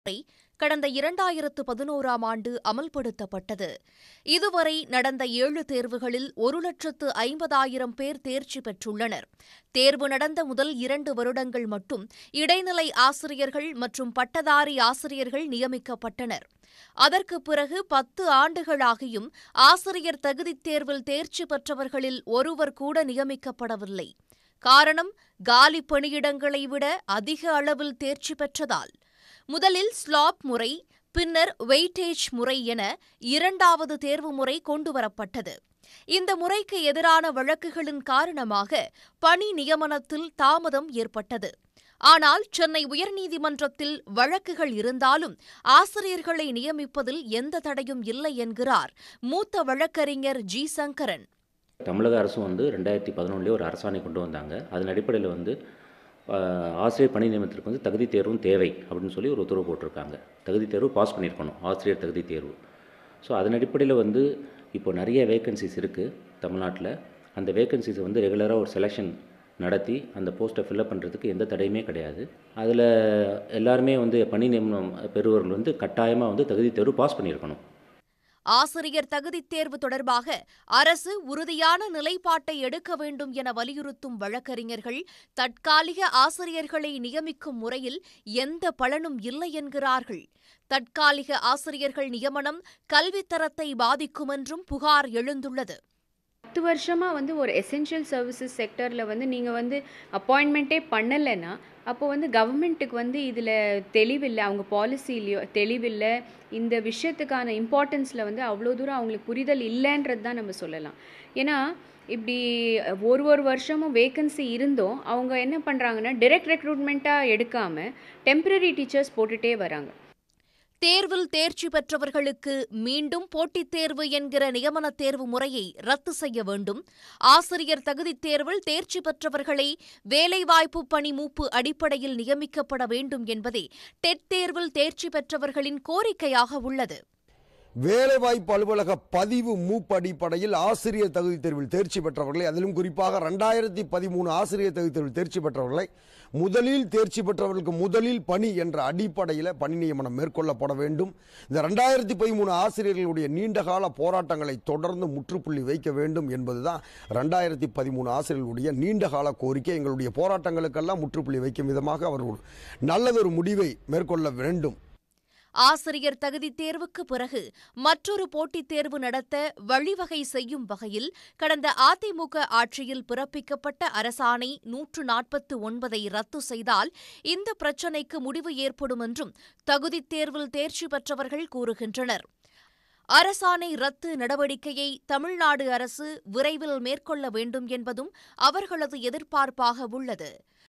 முறை கடந்த இரண்டாயிரத்து பதினோராம் ஆண்டு அமல்படுத்தப்பட்டது இதுவரை நடந்த ஏழு தேர்வுகளில் ஒரு லட்சத்து ஐம்பதாயிரம் பேர் தேர்ச்சி பெற்றுள்ளனர் தேர்வு நடந்த முதல் இரண்டு வருடங்கள் மட்டும் இடைநிலை ஆசிரியர்கள் மற்றும் பட்டதாரி ஆசிரியர்கள் நியமிக்கப்பட்டனர் அதற்குப் பிறகு பத்து ஆண்டுகளாகியும் ஆசிரியர் தகுதித் தேர்வில் தேர்ச்சி பெற்றவர்களில் ஒருவர் கூட நியமிக்கப்படவில்லை காரணம் காலி பணியிடங்களை விட அதிக அளவில் தேர்ச்சி பெற்றதால் முதலில் ஸ்லாப் முறை பின்னர் வெயிட்டேஜ் முறை என இரண்டாவது தேர்வு முறை கொண்டுவரப்பட்டது இந்த முறைக்கு எதிரான வழக்குகளின் காரணமாக பணி நியமனத்தில் தாமதம் ஏற்பட்டது ஆனால் சென்னை உயர்நீதிமன்றத்தில் வழக்குகள் இருந்தாலும் ஆசிரியர்களை நியமிப்பதில் எந்த தடையும் இல்லை என்கிறார் மூத்த வழக்கறிஞர் ஜி சங்கரன் தமிழக அரசும் வந்து ரெண்டாயிரத்தி பதினொன்றுலேயே ஒரு அரசாணை கொண்டு வந்தாங்க அதன் அடிப்படையில் வந்து ஆஹ், ஆசிரியர் பணி நியமனத்திற்கு வந்து தகுதி தேர்வும் தேவை அப்படின்னு சொல்லி ஒரு உத்தரவு போட்டிருக்காங்க தகுதி தேர்வு பாஸ் பண்ணியிருக்கணும் ஆசிரியர் தகுதி தேர்வு ஸோ அதன் அடிப்படையில் வந்து இப்போ நிறைய வேகன்சிஸ் இருக்குது தமிழ்நாட்டில் அந்த வேகன்சிஸை வந்து ரெகுலராக ஒரு செலெக்ஷன் நடத்தி அந்த போஸ்ட்டை ஃபில்அப் பண்ணுறதுக்கு எந்த தடையுமே கிடையாது அதில் எல்லாருமே வந்து பணி நியமனம் பெறுவர்கள் வந்து கட்டாயமாக வந்து தகுதி தேர்வு பாஸ் பண்ணியிருக்கணும் ஆசிரியர் தகுதித் தேர்வு தொடர்பாக அரசு உறுதியான நிலைப்பாட்டை எடுக்க வேண்டும் என வலியுறுத்தும் வழக்கறிஞர்கள் தற்காலிக ஆசிரியர்களை நியமிக்கும் முறையில் எந்த பலனும் இல்லை என்கிறார்கள் தற்காலிக ஆசிரியர்கள் நியமனம் கல்வித் தரத்தை பாதிக்கும் என்றும் புகார் எழுந்துள்ளது பத்து வருஷமாக வந்து ஒரு எசென்ஷியல் சர்வீசஸ் செக்டரில் வந்து நீங்கள் வந்து அப்பாயின்மெண்ட்டே பண்ணலைன்னா அப்போ வந்து கவர்மெண்ட்டுக்கு வந்து இதில் தெளிவில்லை அவங்க பாலிசிலையோ தெளிவில்லை இந்த விஷயத்துக்கான இம்பார்ட்டன்ஸில் வந்து அவ்வளோ தூரம் அவங்களுக்கு புரிதல் இல்லைன்றது தான் நம்ம சொல்லலாம் ஏன்னா இப்படி ஒரு ஒரு வருஷமும் வேகன்சி இருந்தும் அவங்க என்ன பண்ணுறாங்கன்னா டிரெக்ட் ரெக்ரூட்மெண்ட்டாக எடுக்காமல் டெம்பரரி டீச்சர்ஸ் போட்டுகிட்டே வராங்க தேர்வில் தேர்ச்சி பெற்றவர்களுக்கு மீண்டும் போட்டித் தேர்வு என்கிற நியமனத் தேர்வு முறையை ரத்து செய்ய வேண்டும் ஆசிரியர் தகுதித் தேர்வில் தேர்ச்சி பெற்றவர்களை வேலைவாய்ப்பு பணி மூப்பு அடிப்படையில் நியமிக்கப்பட வேண்டும் என்பதே டெட் தேர்வில் தேர்ச்சி பெற்றவர்களின் கோரிக்கையாக உள்ளது வேலைவாய்ப்பு அலுவலக பதிவு மூப்பு அடிப்படையில் ஆசிரியர் தகுதி தேர்வில் தேர்ச்சி பெற்றவர்களை அதிலும் குறிப்பாக ரெண்டாயிரத்தி பதிமூணு ஆசிரியர் தகுதி தேர்வில் தேர்ச்சி பெற்றவர்களை முதலில் தேர்ச்சி பெற்றவர்களுக்கு முதலில் பணி என்ற அடிப்படையில் பணி நியமனம் மேற்கொள்ளப்பட வேண்டும் இந்த ரெண்டாயிரத்தி பதிமூணு ஆசிரியர்களுடைய நீண்டகால போராட்டங்களை தொடர்ந்து முற்றுப்புள்ளி வைக்க வேண்டும் என்பதுதான் ரெண்டாயிரத்தி பதிமூணு ஆசிரியர்களுடைய நீண்டகால கோரிக்கை எங்களுடைய போராட்டங்களுக்கெல்லாம் முற்றுப்புள்ளி வைக்கும் விதமாக அவர் ஒரு நல்லதொரு முடிவை மேற்கொள்ள வேண்டும் ஆசிரியர் தகுதித் தேர்வுக்கு பிறகு மற்றொரு போட்டித் தேர்வு நடத்த வழிவகை செய்யும் வகையில் கடந்த அதிமுக ஆட்சியில் பிறப்பிக்கப்பட்ட அரசாணை நூற்று நாற்பத்து ஒன்பதை ரத்து செய்தால் இந்த பிரச்சினைக்கு முடிவு ஏற்படும் என்றும் தகுதித் தேர்வில் தேர்ச்சி பெற்றவர்கள் கூறுகின்றனர் அரசாணை ரத்து நடவடிக்கையை தமிழ்நாடு அரசு விரைவில் மேற்கொள்ள வேண்டும் என்பதும் அவர்களது எதிர்பார்ப்பாக உள்ளது